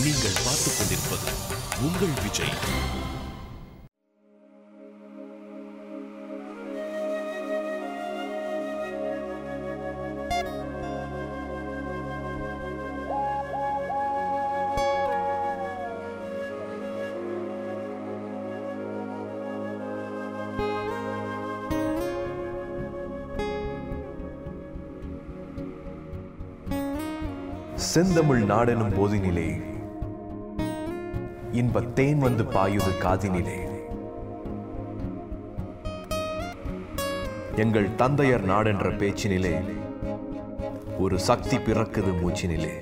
நீங்கள் பார்த்துக் கொண்டிருப்பது உங்கள் விஜய் செந்தமிழ் நாடெனும் போதினிலே இன்ப தேன் வந்து பாயுது காதினிலே எங்கள் தந்தையர் நாடென்ற பேச்சினிலே ஒரு சக்தி பிறக்குது மூச்சினிலே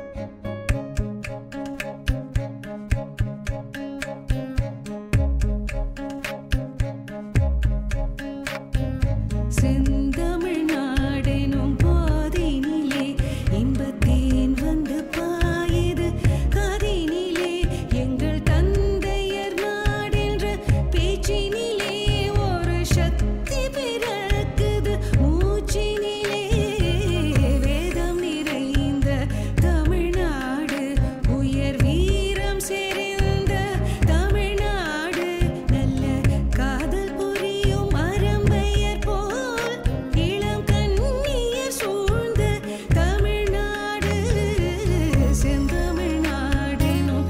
செந்தமிழ்நாடெனும் போதினிலே இன்பத்தேன் வந்து பாயுது காதினிலே எங்கள் தந்தையர் நாடென்ற பேச்சினிலே ஒரு சக்தி பிறக்குது மூச்சினிலே வேதம் நிறைந்த தமிழ்நாடு உயர் வீரம் செறிந்த தமிழ்நாடு நல்ல காதல் புரியும் அறம்பெயர் போல் இளம் கண்ணியர் சூழ்ந்த தமிழ்நாடு செந்தமிழ்நாடெனும்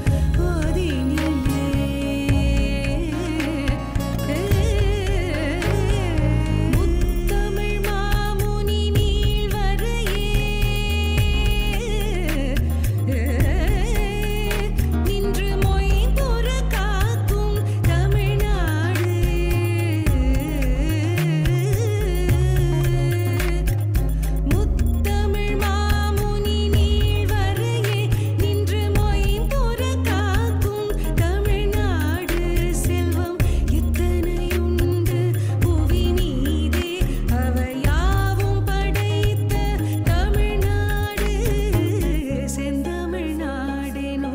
போதினிலே முத்தமிழ் மாமுனி நீள்வரையே நின்று மொய்புற காக்கும் தமிழ்நாடு முத்தமிழ் மாமுனி நீள்வரையே நின்று மொய்புற காக்கும் தமிழ்நாடு செல்வம் எத்தனையுண்டு புவி மீதே அவையாவும் படைத்த தமிழ்நாடு செந்தமிழ்நாடெனும்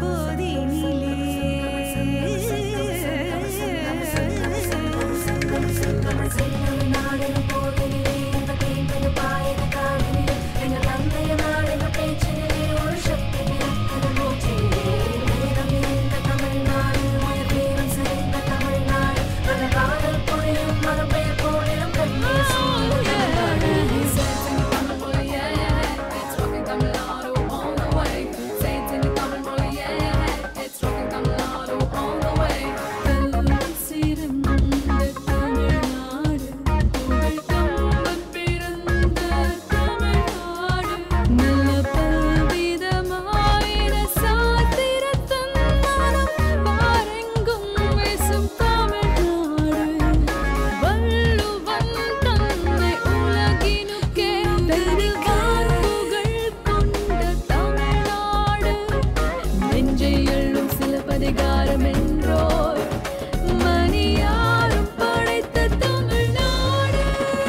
வள்ளுவன் தன்னை உலகினுக்கே தருவார் புகழ் கொண்ட தமிழ்நாடு நெஞ்சை எள்ளும் சிலப்பதிகாரம் என்றோர் மணியாரும் படைத்த தமிழ்நாடு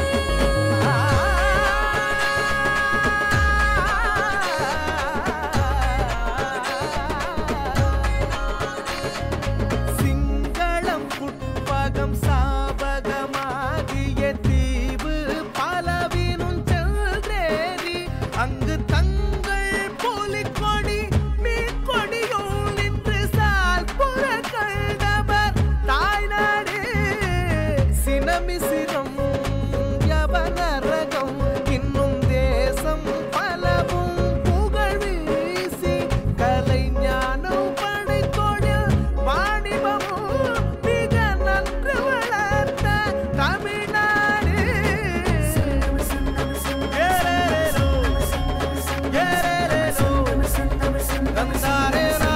சிங்களம் புட்பகம் சாபகமாகிய தீவு பலவினும் செல்றேறி அங்கு தங்கள் புலிக்கொடி மீட்கொடியும் நின்று சால் புற கண்டவர் தாய்நாடு சினமிசிரம் யவனரகம் இன்னும் தேசம் பலவும் புகழ் வீசி கலை ஞானம் படைத்தொழில் வாணிபமும் மிக நன்று வளர்த்த தமிழ்நாடு ஏரேரோ, ஏரேரோ, தந்தாரேரா,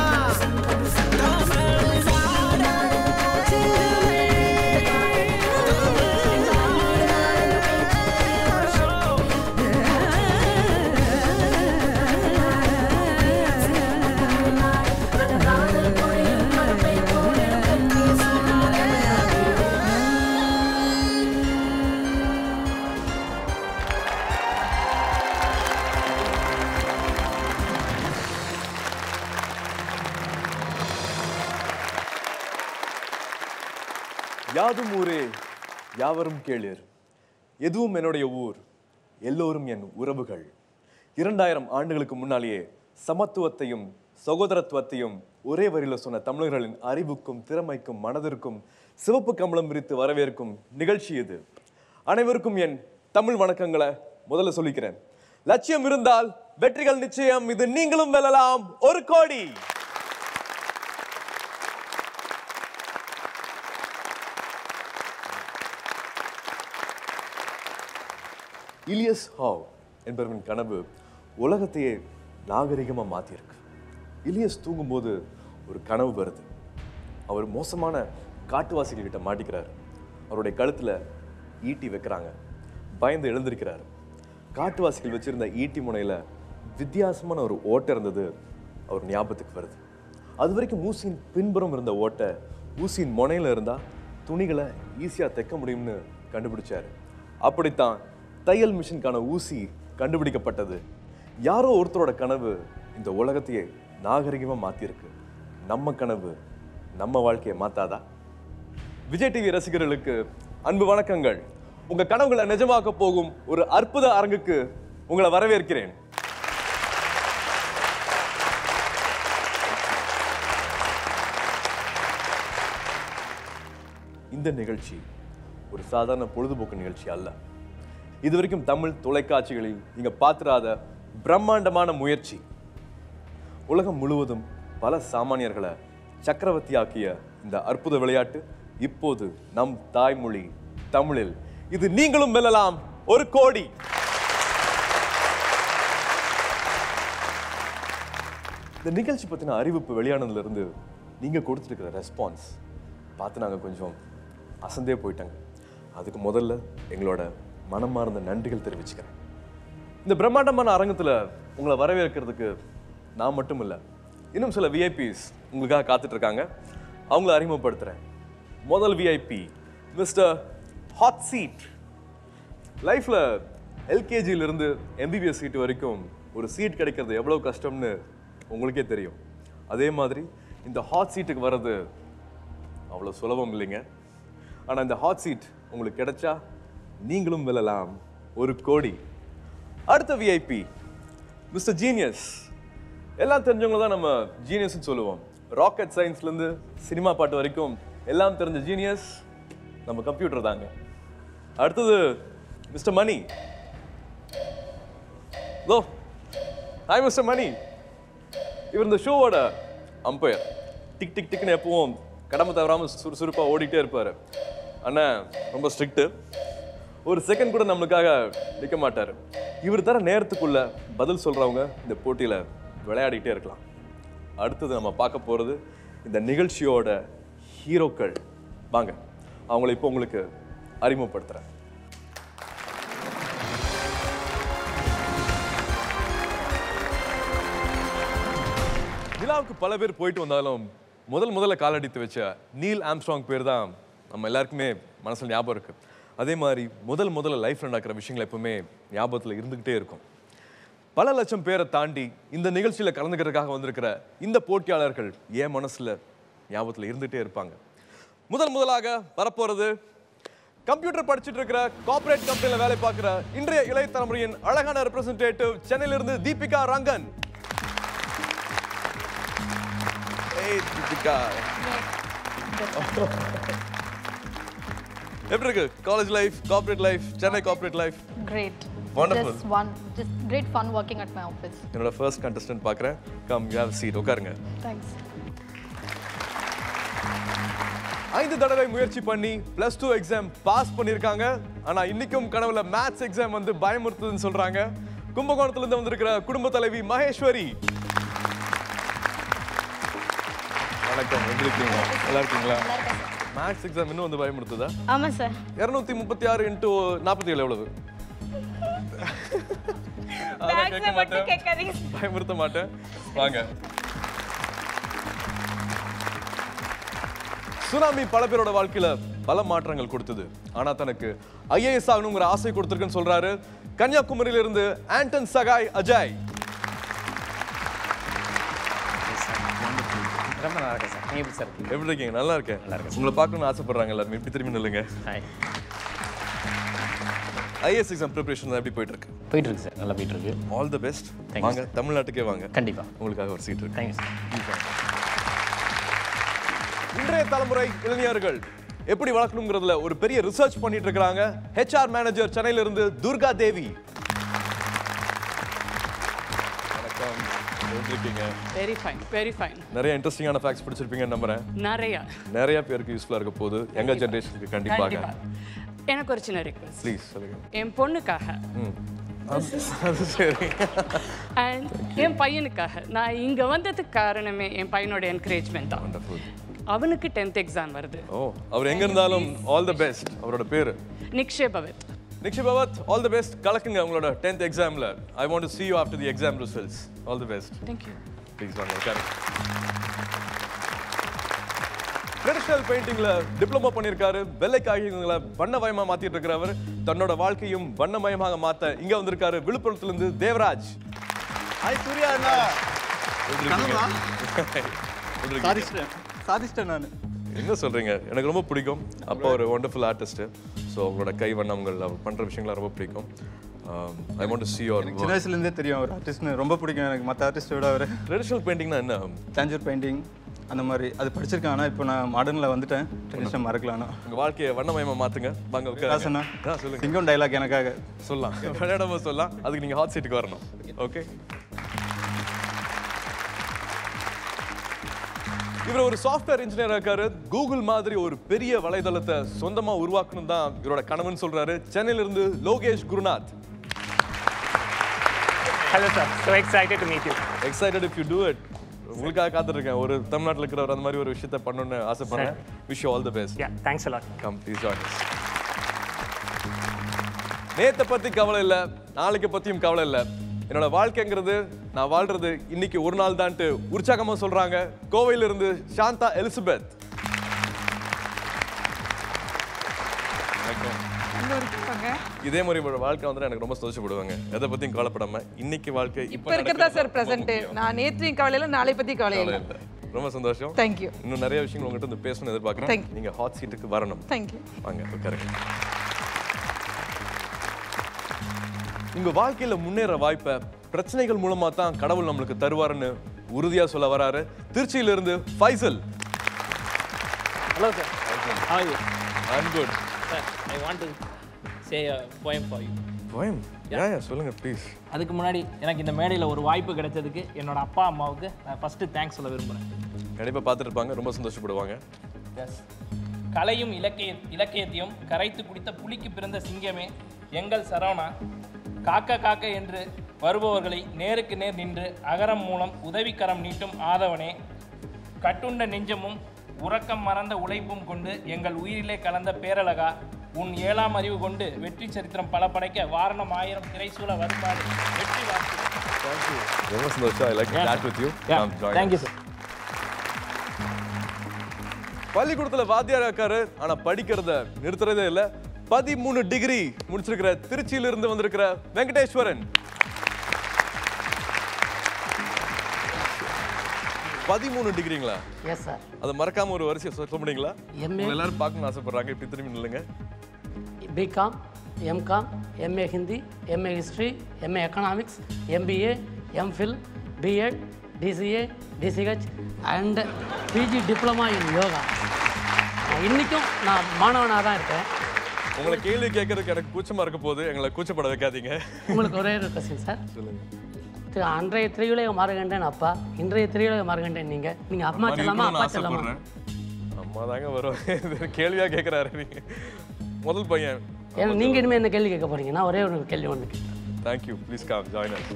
யாதும் ஊரே யாவரும் கேளீர் எதுவும் என்னுடைய ஊர் எல்லோரும் என் உறவுகள் இரண்டாயிரம் ஆண்டுகளுக்கு முன்னாலேயே சமத்துவத்தையும் சகோதரத்துவத்தையும் ஒரே வரியில சொன்ன தமிழர்களின் அறிவுக்கும் திறமைக்கும் மனதிற்கும் சிவப்பு கம்பளம் விரித்து வரவேற்கும் நிகழ்ச்சி இது அனைவருக்கும் என் தமிழ் வணக்கங்களை முதல்ல சொல்லிக்கிறேன் லட்சியம் இருந்தால் வெற்றிகள் நிச்சயம் இது நீங்களும் வெல்லலாம் ஒரு கோடி இலியஸ் ஹாவ் என்பவரின் கனவு உலகத்தையே நாகரிகமா மாத்தியிருக்கு இலியஸ் தூங்கும்போது ஒரு கனவு வருது அவர் மோசமான காட்டுவாசிகள் கிட்ட மாட்டிக்கிறார் அவருடைய கழுத்துல ஈட்டி வைக்கிறாங்க பயந்து எழுந்திருக்கிறார் காட்டுவாசிகள் வச்சிருந்த ஈட்டி முனையில வித்தியாசமான ஒரு ஓட்டை இருந்தது அவர் ஞாபகத்துக்கு வருது அது வரைக்கும் ஊசியின் பின்புறம் இருந்த ஓட்டை ஊசியின் முனையில இருந்தா துணிகளை ஈஸியா தைக்க முடியும்னு கண்டுபிடிச்சாரு அப்படித்தான் தையல் மிஷினுக்கான ஊசி கண்டுபிடிக்கப்பட்டது யாரோ ஒருத்தரோட கனவு இந்த உலகத்தையே நாகரிகமா மாத்திருக்கு நம்ம கனவு நம்ம வாழ்க்கையை மாத்தாதா விஜய் டிவி ரசிகர்களுக்கு அன்பு வணக்கங்கள் உங்க கனவுகளை நிஜமாக்க போகும் ஒரு அற்புத அரங்குக்கு உங்களை வரவேற்கிறேன் இந்த நிகழ்ச்சி ஒரு சாதாரண பொழுதுபோக்கு நிகழ்ச்சி அல்ல இதுவரைக்கும் தமிழ் தொலைக்காட்சிகளில் நீங்க பார்த்திராத பிரம்மாண்டமான முயற்சி உலகம் முழுவதும் பல சாமானியர்களை சக்கரவர்த்தியாக்கிய இந்த அற்புத விளையாட்டு இப்போது நம் தாய்மொழி தமிழில் இது நீங்களும் வெல்லலாம் ஒரு கோடி இந்த நிகழ்ச்சி பத்தின அறிவிப்பு வெளியானதுல இருந்து நீங்க கொடுத்துருக்கிற ரெஸ்பான்ஸ் பார்த்து நாங்க கொஞ்சம் அசந்தே போயிட்டாங்க அதுக்கு முதல்ல எங்களோட மனமார்ந்த நன்றிகள் தெரிவிச்சுக்கிறேன் இந்த பிரம்மாண்டமான அரங்கத்துல உங்களை வரவேற்கிறதுக்கு நான் மட்டும் இல்ல இன்னும் சில விஐபிஸ் உங்களுக்காக காத்துட்டு இருக்காங்க அவங்கள அறிமுகப்படுத்துறேன் முதல் விஐபி மிஸ்டர் ஹாட் சீட் லைஃப்ல எல்கேஜில இருந்து எம்பிபிஎஸ் சீட் வரைக்கும் ஒரு சீட் கிடைக்கிறது எவ்வளவு கஷ்டம்னு உங்களுக்கே தெரியும் அதே மாதிரி இந்த ஹாட் சீட்டுக்கு வர்றது அவ்வளோ சுலபம் இல்லைங்க ஆனால் இந்த ஹாட் சீட் உங்களுக்கு கிடைச்சா நீங்களும் வெல்லலாம் ஒரு கோடி அடுத்த விஐபி மிஸ்டர் ஜீனியஸ் எல்லாம் தெரிஞ்சவங்க தான் நம்ம ஜீனியஸ்னு சொல்லுவோம் ராக்கெட் சயின்ஸ்லேருந்து சினிமா பாட்டு வரைக்கும் எல்லாம் தெரிஞ்ச ஜீனியஸ் நம்ம கம்ப்யூட்டர் தாங்க அடுத்தது மிஸ்டர் மணி லோ ஹாய் மிஸ்டர் மணி இவர் இந்த ஷோவோட அம்பையர் டிக் டிக் டிக்னு எப்பவும் கடமை தவறாமல் சுறுசுறுப்பாக ஓடிட்டே இருப்பார் அண்ணன் ரொம்ப ஸ்ட்ரிக்ட்டு ஒரு செகண்ட் கூட நம்மளுக்காக நிற்க மாட்டார் இவர் தர நேரத்துக்குள்ள பதில் சொல்கிறவங்க இந்த போட்டியில் விளையாடிட்டே இருக்கலாம் அடுத்தது நம்ம பார்க்க போகிறது இந்த நிகழ்ச்சியோட ஹீரோக்கள் வாங்க அவங்கள இப்போ உங்களுக்கு அறிமுகப்படுத்துகிறேன் நிலாவுக்கு பல பேர் போயிட்டு வந்தாலும் முதல் முதல்ல காலடித்து வச்ச நீல் ஆம்ஸ்ட்ராங் பேர் தான் நம்ம எல்லாருக்குமே மனசுல ஞாபகம் இருக்கு அதே மாதிரி முதல் முதல்ல லைஃப்ல நடக்கிற விஷயங்கள் எப்பவுமே ஞாபகத்தில் இருந்துகிட்டே இருக்கும் பல லட்சம் பேரை தாண்டி இந்த நிகழ்ச்சியில கலந்துக்கிறதுக்காக வந்திருக்கிற இந்த போட்டியாளர்கள் என் மனசுல ஞாபகத்தில் இருந்துகிட்டே இருப்பாங்க முதல் முதலாக வரப்போறது கம்ப்யூட்டர் படிச்சுட்டு இருக்கிற கார்ப்பரேட் கம்பெனில வேலை பார்க்குற இன்றைய இளைய தலைமுறையின் அழகான ரெப்ரசன்டேட்டிவ் சென்னையிலிருந்து தீபிகா ரங்கன் ஏய் தீபிகா எப்படி இருக்கு college life corporate life Chennai corporate life Great. Wonderful. Just one, just great fun working at my office. என்னோட ஃபர்ஸ்ட் கண்டஸ்டன்ட் பார்க்குறேன் கம் யூ ஹேவ் சீட் உட்காருங்க Thanks. ஐந்து தடவை முயற்சி பண்ணி பிளஸ் டூ எக்ஸாம் பாஸ் பண்ணியிருக்காங்க ஆனா இன்னைக்கும் கனவுல மேத்ஸ் எக்ஸாம் வந்து பயமுறுத்துதுன்னு சொல்றாங்க கும்பகோணத்துல இருந்து வந்திருக்கிற குடும்ப தலைவி மகேஸ்வரி வணக்கம் எப்படி இருக்கீங்க நல்லா இருக்கீங்களா மேத்ஸ் எக்ஸாம் இன்னும் வந்து பயமுறுத்துதா ஆமாம் சார் இருநூத்தி முப்பத்தி ஆறு இன்டூ நாற்பத்தி ஏழு எவ்வளவு அதெல்லாம் கேட்க மாட்டேன் கேட்காதீங்க பயமுறுத்த மாட்டேன் வாங்க சுனாமி பல பேரோட வாழ்க்கையில பல மாற்றங்கள் கொடுத்தது ஆனா தனக்கு ஐஏஎஸ் ஆகணுங்கிற ஆசை கொடுத்திருக்குன்னு சொல்றாரு கன்னியாகுமரியில இருந்து ஆண்டன் சகாய் அஜய் ரொம்ப நல்லா இருக்கு சார் நீ எப்படி சார் இருக்கீங்க எப்படி இருக்கீங்க நல்லா இருக்கேன் நல்லா இருக்கேன். உங்களை பார்க்கணும்னு ஆசைப்படுறாங்க எல்லாருமே இப்படி திரும்பி நில்லுங்க ஹாய் ஐஎஸ் எக்ஸாம் ப்ரிப்பரேஷன் எப்படி போயிட்டு இருக்கு போயிட்டு இருக்கு சார் நல்லா போயிட்டு இருக்கு all the best Thank you, வாங்க தமிழ்நாட்டுக்கே வாங்க கண்டிப்பா உங்களுக்காக ஒரு சீட் இருக்கு தேங்க்யூ சார் இன்றைய தலைமுறை இளைஞர்கள் எப்படி வளர்க்கணுங்கிறதுல ஒரு பெரிய ரிசர்ச் பண்ணிட்டு இருக்காங்க ஹெச்ஆர் மேனேஜர் சென்னையில இருந்து துர்கா தேவி வணக்கம் எப்படி இருக்கீங்க வெரி ஃபைன் வெரி ஃபைன் நிறைய இன்ட்ரெஸ்டிங்கான ஃபேக்ட்ஸ் பிடிச்சிருப்பீங்கன்னு நம்புறேன் நிறைய நிறைய பேருக்கு யூஸ்ஃபுல்லா இருக்க போகுது எங்க ஜெனரேஷனுக்கு கண்டிப்பாக கண்டிப்பா எனக்கு ஒரு சின்ன ரிக்வெஸ்ட் ப்ளீஸ் சொல்லுங்க என் பொண்ணுக்காக ம் அது அது சரி அண்ட் என் பையனுக்காக நான் இங்க வந்ததுக்கு காரணமே என் பையனோட என்கரேஜ்மெண்ட் தான் Wonderful. அவனுக்கு டென்த் எக்ஸாம் வருது ஓ அவர் எங்க இருந்தாலும் ஆல் தி பெஸ்ட் அவரோட பேரு நிக்ஷே பவத் நிக்ஷி பவத் ஆல் தி பெஸ்ட் கலக்குங்க உங்களோட 10th எக்ஸாம்ல I want to see you after the exam results all the best thank you please வாங்க உட்காருங்க ட்ரெடிஷனல் பெயிண்டிங்ல டிப்ளமோ பண்ணியிருக்காரு வெள்ளை காகிதங்களை வண்ணமயமா மாத்திட்டு இருக்கிறவர் தன்னோட வாழ்க்கையும் வண்ணமயமாக மாத்த இங்க வந்திருக்காரு விழுப்புரத்துல இருந்து தேவராஜ் ஹாய் சூர்யா அண்ணா எப்படி இருக்கீங்க? எப்படி இருக்கீங்க? சாதிச்சிட்டேன் சாதிச்சிட்டேன் நான் என்ன சொல்றீங்க எனக்கு ரொம்ப பிடிக்கும் அப்பா ஒரு ஒண்டர்ஃபுல் ஆர்டிஸ்ட் ஸோ உங்களோட கை வண்ணங்கள் அவர் பண்ற விஷயங்கள்லாம் ரொம்ப பிடிக்கும் I want to see your சின்ன வயசுலேருந்தே தெரியும் அவர் ஆர்டிஸ்ட்னு ரொம்ப பிடிக்கும் எனக்கு மற்ற ஆர்டிஸ்ட்டை விட அவர் ட்ரெடிஷனல் பெயிண்டிங்னா என்ன தாஞ்சூர் பெயிண்டிங் அந்த மாதிரி அது படிச்சிருக்கேன் ஆனால் இப்போ நான் மாடர்னில் வந்துட்டேன் ட்ரெடிஷன் மறக்கலாம்னா உங்க வாழ்க்கையை வண்ணமயமா மாத்துங்க வாங்க ராசனா உட்காருங்க ஆ, சொல்லுங்க சிங்கம் டைலாக் எனக்காக சொல்லலாம் விளையாடாம சொல்லலாம் அதுக்கு நீங்க ஹாட் சீட்டுக்கு வரணும் ஓகே இவர் ஒரு சாஃப்ட்வேர் இன்ஜினியர் இருக்காரு கூகுள் மாதிரி ஒரு பெரிய வலைதளத்தை சொந்தமா உருவாக்கணும் தான் இவரோட கனவுன்னு சொல்றாரு சென்னையில இருந்து Lokesh Gurunath Hello, sir. So excited to meet you. Excited if you do it உங்களுக்காக காத்திருக்கேன் ஒரு தமிழ்நாட்டில் இருக்கிறவர் அந்த மாதிரி ஒரு விஷயத்தை பண்ணணும்னு ஆசைப்படுறேன் wish all the best Yeah, thanks a lot. Come please join நேத்தை பத்தி கவலை இல்ல நாளைக்கு பத்தியும் கவலை இல்ல என்னோட வாழ்க்கைங்கிறது நான் வாழ்றது இன்னைக்கு ஒரு நாள் தான்ட்டு உற்சாகமா சொல்றாங்க கோவையில இருந்து சாந்தா எலிசபெத் வணக்கம். இதே மாதிரி ஒரு வாழ்க்கை வந்து எனக்கு ரொம்ப சந்தோஷப்படுவாங்க எதை பத்தியும் கவலைப்படாம இன்னைக்கு வாழ்க்கை இப்ப இருக்கிறதா சார் பிரசன்ட் நான் நேற்றையும் கவலையில நாளை பத்தி கவலை கவலை இல்லை இல்ல ரொம்ப சந்தோஷம் Thank you. இன்னும் நிறைய விஷயங்கள் உங்ககிட்ட வந்து பேசணும்னு Thank எதிர்பார்க்கறேன் you. நீங்க ஹாட் சீட்டுக்கு வரணும் தேங்க்யூ வாங்க உட்காருங்க உங்க வாழ்க்கையில முன்னேற வாய்ப்பை பிரச்சனைகள் மூலமா தான் கடவுள் நம்மளுக்கு தருவாருன்னு உறுதியா சொல்ல வராரு திருச்சியில இருந்து Faisal Hello, sir. How are you? I'm good Sir, I want to say a poem for you. Poem யா சொல்லுங்க ப்ளீஸ் அதுக்கு முன்னாடி எனக்கு இந்த மேடையில் ஒரு வாய்ப்பு கிடைச்சதுக்கு என்னோட அப்பா அம்மாவுக்கு நான் ஃபஸ்ட்டு தேங்க்ஸ் சொல்ல விரும்புகிறேன் கண்டிப்பா பார்த்துட்டு இருப்பாங்க ரொம்ப சந்தோஷப்படுவாங்க எஸ் கலையும் இலக்கிய இலக்கியத்தையும் கரைத்து குடித்த புலிக்கு பிறந்த சிங்கமே எங்கள் சரவணா காக்க காக்க என்று வருபவர்களை நேருக்கு நேர் நின்று அகரம் மூலம் உதவிக்கரம் நீட்டும் ஆதவனே கட்டுண்ட நெஞ்சமும் உறக்கம் மறந்த உழைப்பும் கொண்டு எங்கள் உயிரிலே கலந்த பேரழகா உன் ஏழாம் அறிவு கொண்டு வெற்றி சரித்திரம் பல படைக்க வாரணம் ஆயிரம் திரைசூழ வருமாறு வெற்றி வாழ்த்து ரொம்ப சந்தோஷம் I like chat with you thank you sir பள்ளிக்கூடத்துல வாத்தியாரா இருக்காரு ஆனா படிக்கிறத நிறுத்துறதே இல்ல பதிமூணு டிகிரி முடிச்சிருக்கிற திருச்சியில இருந்து வந்திருக்கிற வெங்கடேஸ்வரன் பதிமூணு டிகிரிங்களா எஸ் சார் அதை மறக்காம ஒரு வரிசையை சொல்ல முடியுங்களா MA. உங்களை எல்லாரும் பார்க்கணும்னு ஆசைப்படுறாங்க இப்படி திரும்பி நில்லுங்க BCom MCom MA Hindi MA history MA economics MBA MPhil BEd DCA DCH and PG diploma in yoga இன்றைக்கும் நான் மாணவனாக தான் இருக்கேன் உங்களை கேள்வி கேட்கறதுக்கு எனக்கு கூச்சமா இருக்க போது எங்களை கூச்சப்பட வைக்காதீங்க உங்களுக்கு ஒரே ஒரு கொஸ்டின் சார் சொல்லுங்க திரு அன்றைய திரையுலக மாறுகண்டேன் அப்பா இன்றைய திரையுலக மாறுகண்டேன் நீங்கள் நீங்கள் அம்மா அம்மா செல்லமா இருக்கணும்னு அப்பா செல்லமா ஆசைப்படுறேன். அம்மா தாங்க வரும் இது கேள்வியா கேட்கறாரு நீங்க முதல் பையன் ஏன்னா நீங்கள் இனிமேல் என்ன கேள்வி கேட்க போறீங்க நான் ஒரே ஒரு கேள்வி ஒன்று கேட்குறேன் thank you please come join us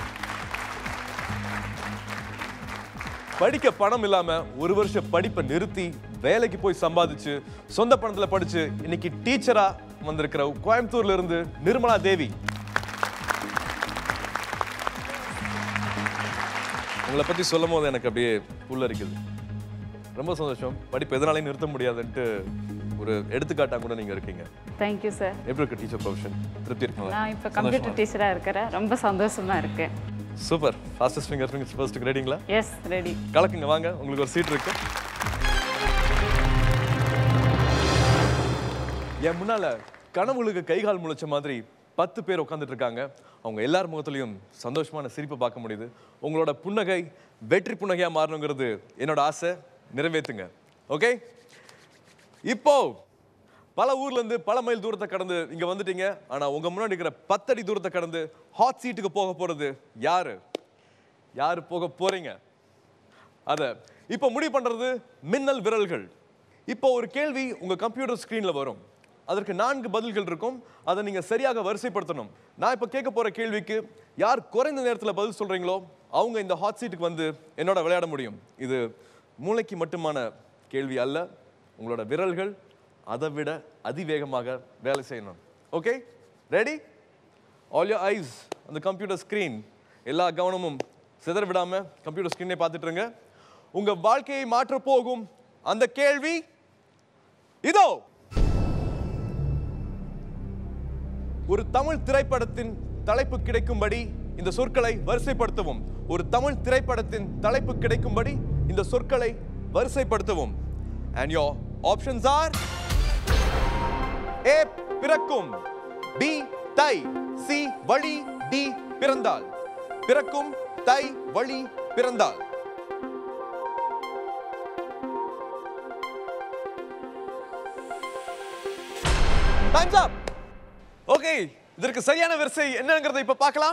படிக்க பணம் இல்லாம ஒரு வருஷம் படிப்பை நிறுத்தி வேலைக்கு போய் சம்பாதிச்சு சொந்த பணத்துல படிச்சு இன்னைக்கு டீச்சரா வந்திருக்கிற கோயம்புத்தூர்ல இருந்து நிர்மலா தேவி உங்களை பத்தி சொல்லும் போது எனக்கு அப்படியே புல்லரிக்குது ரொம்ப சந்தோஷம் படிப்பு எதனாலையும் நிறுத்த முடியாதுன்ட்டு ஒரு எடுத்துக்காட்டா கூட நீங்க இருக்கீங்க தேங்க்யூ சார் எப்படி இருக்கு டீச்சர் ப்ரொஃபஷன் திருப்தி இருக்குங்களா நான் இப்போ கம்ப்யூட்டர் டீச்சராக இருக்கிறேன் ரொம்ப சந்தோஷமா இருக்கேன் super fastest finger fingers first ரெடிங்களா எஸ் ரெடி கலக்குங்க வாங்க உங்களுக்கு ஒரு சீட் இருக்கு என் முன்னால கனவுகளுக்கு கைகால் முளைச்ச மாதிரி பத்து பேர் உட்காந்துட்டு இருக்காங்க அவங்க எல்லார் முகத்துலையும் சந்தோஷமான சிரிப்பை பார்க்க முடியுது உங்களோட புன்னகை வெற்றி புன்னகையா மாறணுங்கிறது என்னோட ஆசை நிறைவேற்றுங்க ஓகே இப்போ பல ஊர்ல இருந்து பல மைல் தூரத்தை கடந்து இங்க வந்துட்டீங்க ஆனா உங்க முன்னாடி இருக்கிற பத்தடி தூரத்தை கடந்து ஹாட் சீட்டுக்கு போக போறது யாரு யாரு போக போறீங்க அத இப்போ முடிவு பண்றது மின்னல் விரல்கள் இப்போ ஒரு கேள்வி உங்க கம்ப்யூட்டர் ஸ்கிரீன்ல வரும் அதற்கு நான்கு பதில்கள் இருக்கும் அதை நீங்க சரியாக வரிசைப்படுத்தணும் நான் இப்போ கேட்க போற கேள்விக்கு யார் குறைந்த நேரத்தில் பதில் சொல்றீங்களோ அவங்க இந்த ஹாட் சீட்டுக்கு வந்து என்னோட விளையாட முடியும் இது மூளைக்கு மட்டுமான கேள்வி அல்ல உங்களோட விரல்கள் அதை விட அதிவேகமாக வேலை செய்யணும் okay ready all your eyes அந்த கம்ப்யூட்டர் ஸ்க்ரீன் எல்லா கவனமும் சிதற விடாம கம்ப்யூட்டர் ஸ்க்ரீனை பார்த்துட்டு இருங்க உங்க வாழ்க்கையை மாற்ற போகும் அந்த கேள்வி இதோ ஒரு தமிழ் திரைப்படத்தின் தலைப்பு கிடைக்கும்படி இந்த சொற்களை வரிசைப்படுத்தவும் ஒரு தமிழ் திரைப்படத்தின் தலைப்பு கிடைக்கும்படி இந்த சொற்களை வரிசைப்படுத்தவும் and your options are A பிறக்கும் பி தை சி வழி டி பிறந்தால் பிறக்கும் தை வழி பிறந்தால் டைம்ஸ் அப் ஓகே இதற்கு சரியான வரிசை என்னங்கிறதை இப்ப பார்க்கலாம்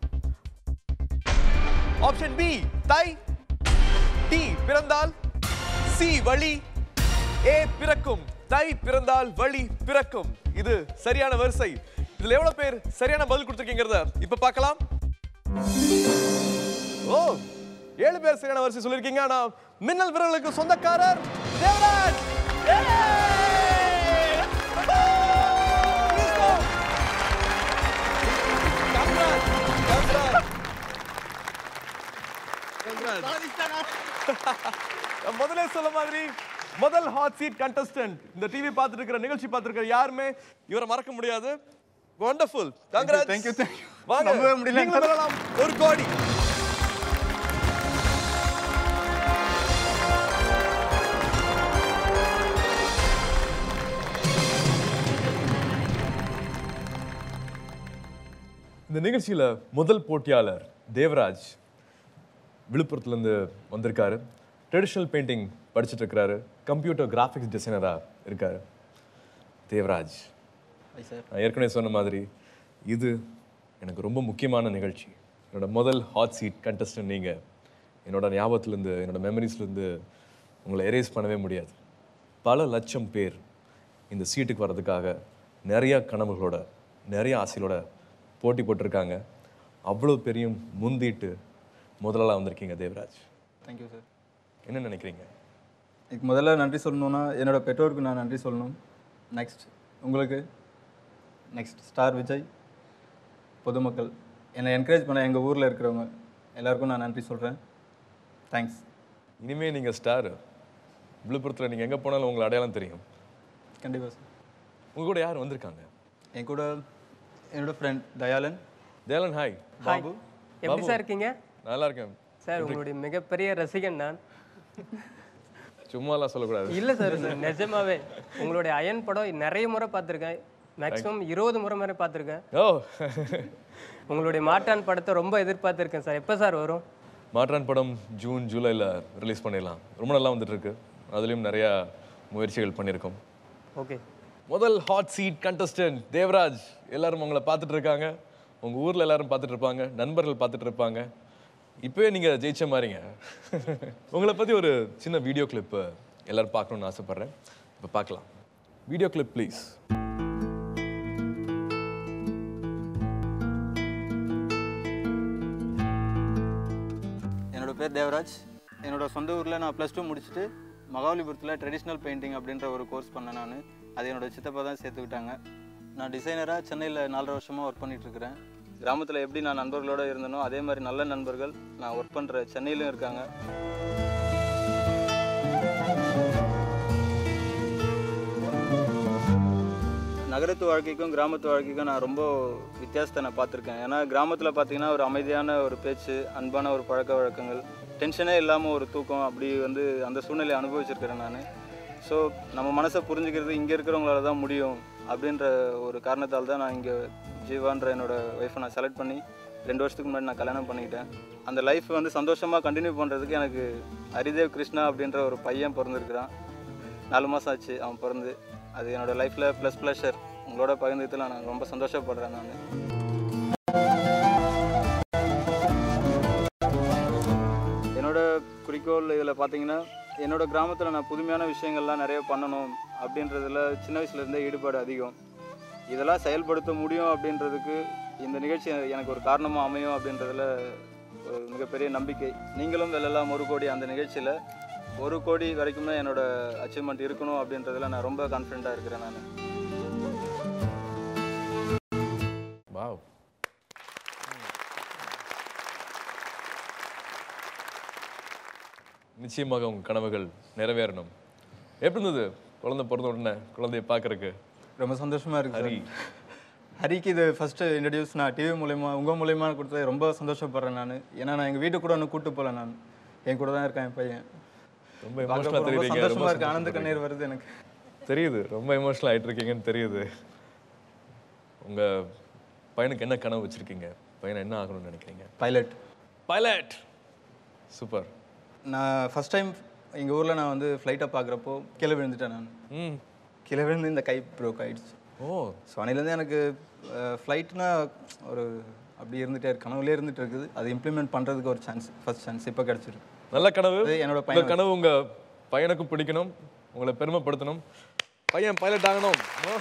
ஆப்ஷன் பி தை டி பிறந்தால் சி வழி ஏ பிறக்கும் தை பிறந்தால் வழி பிறக்கும் இது சரியான வரிசை இதுல எவ்வளவு பேர் சரியான பதில் கொடுத்துருக்கீங்கிறத இப்ப பார்க்கலாம் ஓ ஏழு பேர் சரியான வரிசை சொல்லியிருக்கீங்க ஆனா மின்னல் விரலுக்கு சொந்தக்காரர் தேவராஜ் நான் முதல்ல சொல்ல மாதிரி முதல் ஹாட் சீட் கண்டஸ்டன்ட் இந்த டிவி பார்த்துட்டு இருக்கிற நிகழ்ச்சி பார்த்துட்டு இருக்கிற யாருமே இவரை மறக்க முடியாது wonderful congrats Thank you, thank you. வாங்க நம்பவே முடியல. நீங்களும் வரலாம் ஒரு கோடி இந்த நிகழ்ச்சியில முதல் போட்டியாளர் தேவராஜ் விழுப்புரத்துலேருந்து வந்திருக்காரு ட்ரெடிஷ்னல் பெயிண்டிங் படிச்சுட்டு இருக்கிறாரு கம்ப்யூட்டர் கிராஃபிக்ஸ் டிசைனராக இருக்காரு தேவராஜ் சார் நான் ஏற்கனவே சொன்ன மாதிரி இது எனக்கு ரொம்ப முக்கியமான நிகழ்ச்சி என்னோட முதல் ஹாட் சீட் கண்டஸ்டன்ட் நீங்கள் என்னோட ஞாபகத்துலேருந்து என்னோட மெமரிஸ்லேருந்து உங்களை எரேஸ் பண்ணவே முடியாது பல லட்சம் பேர் இந்த சீட்டுக்கு வர்றதுக்காக நிறைய கனவுகளோட நிறைய ஆசைகளோட போட்டி போட்டிருக்காங்க அவ்வளோ பெரியும் முந்திட்டு முதலாளாக வந்திருக்கீங்க தேவராஜ் தேங்க்யூ சார் என்ன நினைக்கிறீங்க இதுக்கு முதல்ல நன்றி சொல்லணும்னா என்னோட பெற்றோருக்கு நான் நன்றி சொல்லணும் நெக்ஸ்ட் உங்களுக்கு நெக்ஸ்ட் ஸ்டார் விஜய் பொதுமக்கள் என்னை என்கரேஜ் பண்ண எங்கள் ஊரில் இருக்கிறவங்க எல்லாருக்கும் நான் நன்றி சொல்கிறேன் தேங்க்ஸ் இனிமே நீங்கள் ஸ்டார் விழுப்புரத்தில் நீங்கள் எங்கே போனாலும் உங்களை அடையாளம் தெரியும் கண்டிப்பாக சார் உங்க கூட யார் வந்திருக்காங்க என் கூட என்னோட friend Dayalan Dayalan hi hi Babu எப்படி பாபு. சார் இருக்கீங்க நல்லா இருக்கேன் சார் உங்களுடைய மிகப்பெரிய ரசிகன் நான் சும்மாலாம் சொல்லக்கூடாது இல்லை சார் நிஜமாவே உங்களுடைய அயன் படம் நிறைய முறை பார்த்துருக்கேன் மேக்ஸிமம் இருபது முறை மாதிரி பார்த்துருக்கேன் ஓ உங்களுடைய மாட்டான் படத்தை ரொம்ப எதிர்பார்த்துருக்கேன் சார் எப்போ சார் வரும் மாற்றான் படம் ஜூன் ஜூலையில் ரிலீஸ் பண்ணிடலாம் ரொம்ப நல்லா வந்துட்டு இருக்கு அதுலேயும் நிறையா முயற்சிகள் பண்ணியிருக்கோம் ஓகே முதல் ஹாட் சீட் கண்டஸ்டன்ட் தேவராஜ் எல்லாரும் உங்களை பார்த்துட்டு இருக்காங்க உங்கள் ஊரில் எல்லாரும் பார்த்துட்டு இருப்பாங்க நண்பர்கள் பார்த்துட்டு இருப்பாங்க இப்போவே நீங்கள் ஜெயிச்ச மாதிரிங்க உங்களை பற்றி ஒரு சின்ன வீடியோ கிளிப்பு எல்லாரும் பார்க்கணுன்னு ஆசைப்பட்றேன் இப்போ பார்க்கலாம் வீடியோ கிளிப் ப்ளீஸ் என்னோட பேர் தேவராஜ் என்னோட சொந்த ஊரில் நான் ப்ளஸ் டூ முடிச்சுட்டு மகாபலிபுரத்தில் ட்ரெடிஷ்னல் பெயிண்டிங் அப்படின்ற ஒரு கோர்ஸ் பண்ணேன் நான் அது என்னோட சித்தப்பா தான் சேர்த்துக்கிட்டாங்க நான் டிசைனராக சென்னையில் நாலரை வருஷமாக ஒர்க் பண்ணிகிட்ருக்கிறேன் கிராமத்தில் எப்படி நான் நண்பர்களோட இருந்தனோ அதே மாதிரி நல்ல நண்பர்கள் நான் ஒர்க் பண்ணுற சென்னையிலும் இருக்காங்க நகரத்து வாழ்க்கைக்கும் கிராமத்து வாழ்க்கைக்கும் நான் ரொம்ப வித்தியாசத்தை நான் பார்த்துருக்கேன் ஏன்னா கிராமத்தில் பார்த்தீங்கன்னா ஒரு அமைதியான ஒரு பேச்சு அன்பான ஒரு பழக்க வழக்கங்கள் டென்ஷனே இல்லாமல் ஒரு தூக்கம் அப்படி வந்து அந்த சூழ்நிலையை அனுபவிச்சிருக்கிறேன் நான் ஸோ நம்ம மனசை புரிஞ்சுக்கிறது இங்கே இருக்கிறவங்களால தான் முடியும் அப்படின்ற ஒரு காரணத்தால் தான் நான் இங்கே ஜீவான்ற என்னோட ஒய்ஃபை நான் செலக்ட் பண்ணி ரெண்டு வருஷத்துக்கு முன்னாடி நான் கல்யாணம் பண்ணிக்கிட்டேன் அந்த லைஃப் வந்து சந்தோஷமாக கண்டினியூ பண்ணுறதுக்கு எனக்கு ஹரிதேவ் கிருஷ்ணா அப்படின்ற ஒரு பையன் பிறந்திருக்கிறான் நாலு மாதம் ஆச்சு அவன் பிறந்து அது என்னோட லைஃப்பில் ப்ளஸ் ப்ளஷர் உங்களோட பகிர்ந்ததில் நான் ரொம்ப சந்தோஷப்படுறேன் நான் என்னோட குறிக்கோள் இதில் பார்த்தீங்கன்னா என்னோட கிராமத்தில் நான் புதுமையான விஷயங்கள்லாம் நிறைய பண்ணணும் அப்படின்றதுல சின்ன வயசுலேருந்தே ஈடுபாடு அதிகம் இதெல்லாம் செயல்படுத்த முடியும் அப்படின்றதுக்கு இந்த நிகழ்ச்சி எனக்கு ஒரு காரணமாக அமையும் அப்படின்றதுல ஒரு மிகப்பெரிய நம்பிக்கை நீங்களும் வெல்லலாம் ஒரு கோடி அந்த நிகழ்ச்சியில் ஒரு கோடி வரைக்குமே என்னோட அச்சீவ்மெண்ட் இருக்கணும் அப்படின்றதுல நான் ரொம்ப கான்ஃபிடென்ட்டாக இருக்கிறேன் நான் வாவ் நிச்சயமாக உங்கள் கனவுகள் நிறைவேறணும் எப்படி இருந்தது குழந்தை பிறந்த உடனே குழந்தைய பார்க்கறக்கு ரொம்ப சந்தோஷமாக இருக்கு ஹரி. ஹரிக்கு இது ஃபஸ்ட்டு இன்ட்ரடியூஸ் நான் டிவி மூலயமா உங்கள் மூலயமா கொடுத்தது ரொம்ப சந்தோஷப்படுறேன் நான் ஏன்னா நான் எங்கள் வீட்டுக்கு கூட ஒன்று கூட்டு போகல நான் என் கூட தான் இருக்கேன் என் பையன் ரொம்ப பார்க்க எமோஷனலாக ரொம்ப தெரியுறீங்க சந்தோஷமா ரொம்ப இருக்கு ஆனந்த சந்தோஷப்படுறீங்க. கண்ணீர் வருது எனக்கு தெரியுது ரொம்ப எமோஷனல் ஆயிட்டு இருக்கீங்கன்னு தெரியுது உங்க பையனுக்கு என்ன கனவு வச்சிருக்கீங்க பையனை என்ன ஆகணும்னு நினைக்கிறீங்க பைலட் பைலட் சூப்பர் நான் ஃபஸ்ட் டைம் எங்கள் ஊரில் நான் வந்து ஃப்ளைட்டை பார்க்குறப்போ கீழே விழுந்துட்டேன் நான் ம் கீழே விழுந்து இந்த கை ப்ரோக் ஆயிடுச்சு ஓ ஸோ அன்னையிலேருந்து எனக்கு ஃப்ளைட்னா ஒரு அப்படி இருந்துகிட்டே இருக்கு கனவுலேயே இருந்துட்டு இருக்குது அதை இம்ப்ளிமெண்ட் பண்ணுறதுக்கு ஒரு சான்ஸ் ஃபர்ஸ்ட் சான்ஸ் இப்போ கிடச்சிருக்கு நல்ல கனவு அது என்னோட உங்க பையன் கனவு உங்க பையனுக்கும் பிடிக்கணும் உங்களை பெருமைப்படுத்தணும் பையன் பைலட் ஆகணும் ஓ.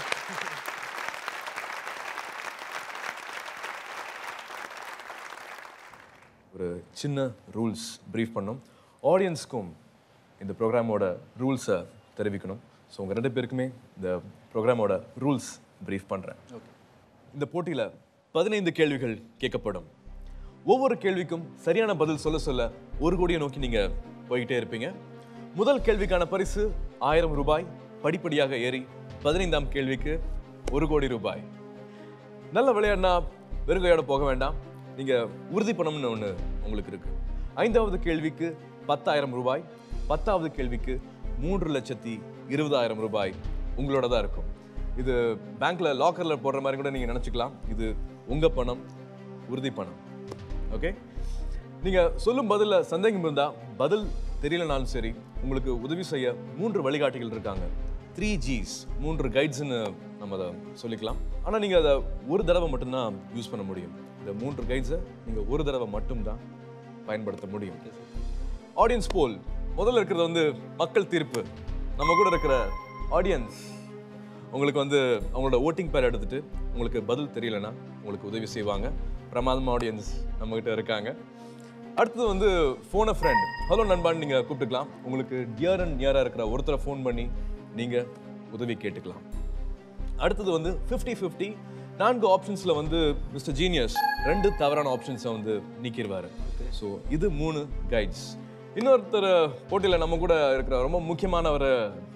ஒரு சின்ன ரூல்ஸ் ப்ரீஃப் பண்ணோம் ஆடியன்ஸ்க்கும் இந்த ப்ரோக்ராமோட ரூல்ஸை தெரிவிக்கணும் ஸோ உங்கள் ரெண்டு பேருக்குமே இந்த ப்ரோக்ராமோட ரூல்ஸ் ப்ரீஃப் பண்ணுறேன் இந்த போட்டியில் பதினைந்து கேள்விகள் கேட்கப்படும் ஒவ்வொரு கேள்விக்கும் சரியான பதில் சொல்ல சொல்ல ஒரு கோடியை நோக்கி நீங்கள் போய்கிட்டே இருப்பீங்க முதல் கேள்விக்கான பரிசு ஆயிரம் ரூபாய் படிப்படியாக ஏறி பதினைந்தாம் கேள்விக்கு ஒரு கோடி ரூபாய் நல்ல விளையாடினா வெறுங்கையோட போக வேண்டாம் நீங்கள் உறுதி பணம்னு ஒன்று உங்களுக்கு இருக்கு ஐந்தாவது கேள்விக்கு பத்தாயிரம் ரூபாய் பத்தாவது கேள்விக்கு மூன்று லட்சத்தி இருபதாயிரம் ரூபாய் உங்களோட தான் இருக்கும் இது பேங்க்ல லாக்கர்ல போடுற மாதிரி கூட நீங்க நினைச்சுக்கலாம் இது உங்க பணம் உறுதி பணம் ஓகே நீங்க சொல்லும் பதில்ல சந்தேகம் இருந்தா பதில் தெரியலனாலும் சரி உங்களுக்கு உதவி செய்ய மூன்று வழிகாட்டிகள் இருக்காங்க த்ரீ ஜிஸ் மூன்று கைட்ஸ்னு நம்ம அதை சொல்லிக்கலாம் ஆனா நீங்க அதை ஒரு தடவை மட்டும்தான் யூஸ் பண்ண முடியும் இந்த மூன்று கைட்ஸை நீங்க ஒரு தடவை மட்டும்தான் பயன்படுத்த முடியும் ஆடியன்ஸ் போல் முதல்ல இருக்கிறது வந்து மக்கள் தீர்ப்பு நம்ம கூட இருக்கிற ஆடியன்ஸ் உங்களுக்கு வந்து அவங்களோட ஓட்டிங் பேர் எடுத்துட்டு உங்களுக்கு பதில் தெரியலனா உங்களுக்கு உதவி செய்வாங்க பிரமாதம் ஆடியன்ஸ் நம்மகிட்ட இருக்காங்க அடுத்தது வந்து ஃபோனை ஃப்ரெண்ட் ஹலோ நண்பான்னு நீங்கள் கூப்பிட்டுக்கலாம் உங்களுக்கு டியர் அண்ட் நியராக இருக்கிற ஒருத்தரை ஃபோன் பண்ணி நீங்கள் உதவி கேட்டுக்கலாம் அடுத்தது வந்து ஃபிஃப்டி ஃபிஃப்டி நான்கு ஆப்ஷன்ஸில் வந்து மிஸ்டர் ஜீனியஸ் ரெண்டு தவறான ஆப்ஷன்ஸை வந்து நீக்கிடுவார் ஸோ இது மூணு கைட்ஸ் இன்னொருத்தர் போட்டியில் நம்ம கூட இருக்கிற ரொம்ப முக்கியமானவர்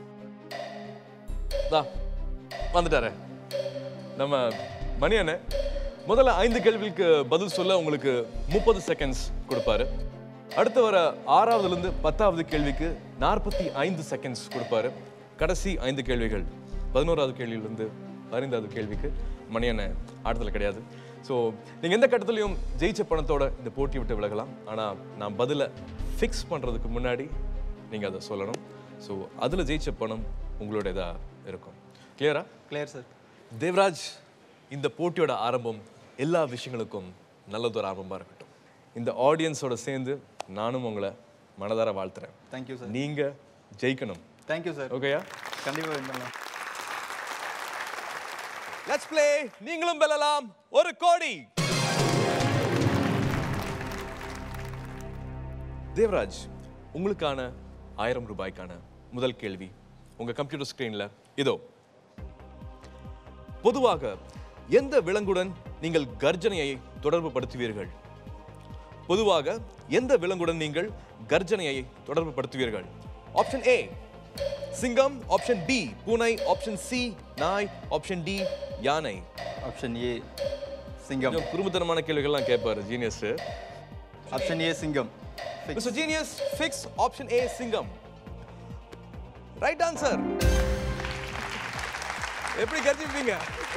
தா வந்துட்டாரு நம்ம மணி அண்ணன் முதல்ல ஐந்து கேள்விகளுக்கு பதில் சொல்ல உங்களுக்கு முப்பது செகண்ட்ஸ் கொடுப்பாரு அடுத்து வர ஆறாவதுல இருந்து பத்தாவது கேள்விக்கு நாற்பத்தி ஐந்து செகண்ட்ஸ் கொடுப்பாரு கடைசி ஐந்து கேள்விகள் பதினோராவது கேள்வியிலிருந்து பதினைந்தாவது கேள்விக்கு மணி அண்ணன் ஆட்டத்தில் கிடையாது ஸோ நீங்கள் எந்த கட்டத்துலையும் ஜெயிச்ச பணத்தோட இந்த போட்டி விட்டு விலகலாம் ஆனால் நான் பதிலை ஃபிக்ஸ் பண்ணுறதுக்கு முன்னாடி நீங்கள் அதை சொல்லணும் ஸோ அதில் ஜெயிச்ச பணம் உங்களுடையதாக இருக்கும் கிளியரா கிளியர் சார் தேவராஜ் இந்த போட்டியோட ஆரம்பம் எல்லா விஷயங்களுக்கும் நல்லதொரு ஆரம்பமாக இருக்கட்டும் இந்த ஆடியன்ஸோட சேர்ந்து நானும் உங்களை மனதார வாழ்த்துறேன் தேங்க்யூ சார் நீங்க ஜெயிக்கணும் தேங்க்யூ சார் ஓகேயா கண்டிப்பாக வின் பண்ணலாம் லெட்ஸ் ப்ளே நீங்களும் வெல்லலாம் ஒரு கோடி தேவராஜ் உங்களுக்கான ஆயிரம் ரூபாய்க்கான முதல் கேள்வி உங்க கம்ப்யூட்டர் ஸ்கிரீன்ல இதோ பொதுவாக எந்த விலங்குடன் நீங்கள் கர்ஜனையை தொடர்பு படுத்துவீர்கள் பொதுவாக எந்த விலங்குடன் நீங்கள் கர்ஜனையை தொடர்பு படுத்துவீர்கள் ஆப்ஷன் ஏ சிங்கம் ஆப்ஷன் பி பூனை ஆப்ஷன் சி நாய் ஆப்ஷன் டி யானை ஆப்ஷன் ஏ சிங்கம் குறும்புத்தனமான கேள்விகள்லாம் கேட்பாரு ஜீனியஸ் ஆப்ஷன் ஏ சிங்கம் mister genius fix option A சிங்கம் ரைட் ஆன்சர் எப்படி கருதிப்பீங்க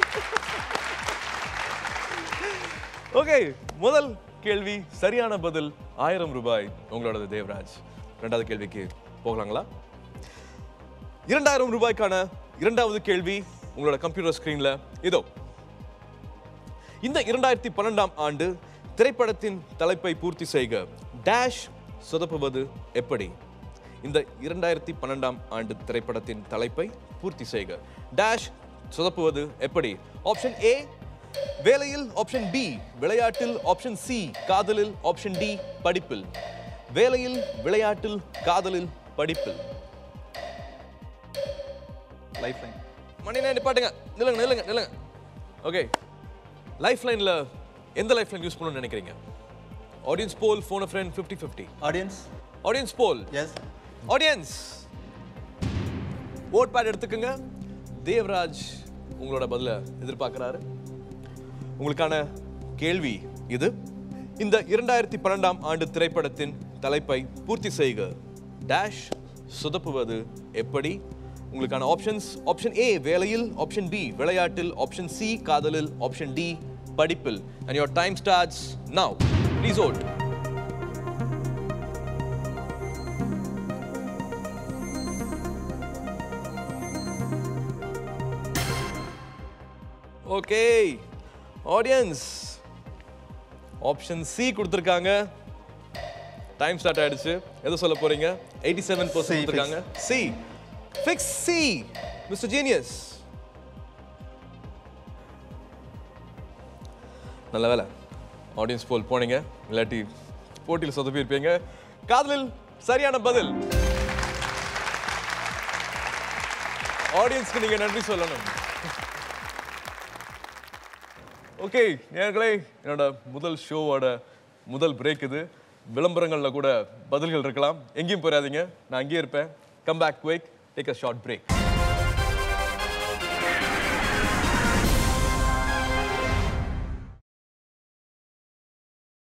ஓகே முதல் கேள்வி சரியான பதில் ஆயிரம் ரூபாய் உங்களோடது தேவராஜ் ரெண்டாவது கேள்விக்கு போகலாங்களா இரண்டாயிரம் ரூபாய்க்கான இரண்டாவது கேள்வி உங்களோட கம்ப்யூட்டர் ஸ்கிரீன்ல இதோ இந்த இரண்டாயிரத்தி பன்னெண்டாம் ஆண்டு திரைப்படத்தின் தலைப்பை பூர்த்தி செய்க டேஷ் சொதப்புவது எப்படி இந்த இரண்டாயிரத்தி பன்னெண்டாம் ஆண்டு திரைப்படத்தின் தலைப்பை பூர்த்தி செய்க டேஷ் சொதப்புவது எப்படி ஆப்ஷன் ஏ வேலையில் ஆப்ஷன் பி விளையாட்டில் ஆப்ஷன் சி காதலில் ஆப்ஷன் டி படிப்பில் வேலையில் விளையாட்டில் காதலில் படிப்பில் லைஃப் லைன் மணி நான் நிப்பாட்டுங்க நில்லுங்க நில்லுங்க நில்லுங்க ஓகே லைஃப் லைனில் எந்த லைஃப் லைன் யூஸ் பண்ணணும்னு நினைக்கிறீங்க audience poll phone friend fifty fifty audience audience poll yes audience vote pad எடுத்துக்கோங்க தேவராஜ் உங்களோட பதில எதிர்பார்க்கிறாரு உங்களுக்கான கேள்வி இது இந்த இரண்டாயிரத்தி பன்னெண்டாம் ஆண்டு திரைப்படத்தின் தலைப்பை பூர்த்தி செய்க டேஷ் சொதப்புவது எப்படி உங்களுக்கான ஆப்ஷன்ஸ் ஆப்ஷன் ஏ வேலையில் ஆப்ஷன் பி விளையாட்டில் ஆப்ஷன் சி காதலில் ஆப்ஷன் டி படிப்பில் and your time starts now please vote okay audience option C கொடுத்துருக்காங்க டைம் ஸ்டார்ட் ஆயிடுச்சு எதை சொல்ல போறீங்க எயிட்டி செவன் பர்சன்ட் கொடுத்துருக்காங்க C fix C mister genius நல்ல வேலை ஆடியன்ஸ் போல் போனீங்க இல்லாட்டி போட்டியில் சொதப்பி இருப்பீங்க காதலில் சரியான பதில் ஆடியன்ஸ்க்கு நீங்க நன்றி சொல்லணும் ஓகே நேர்களே என்னோட முதல் ஷோவோட முதல் பிரேக் இது விளம்பரங்களில் கூட பதில்கள் இருக்கலாம் எங்கேயும் போயிடாதீங்க நான் அங்கேயே இருப்பேன் come back quick take a short break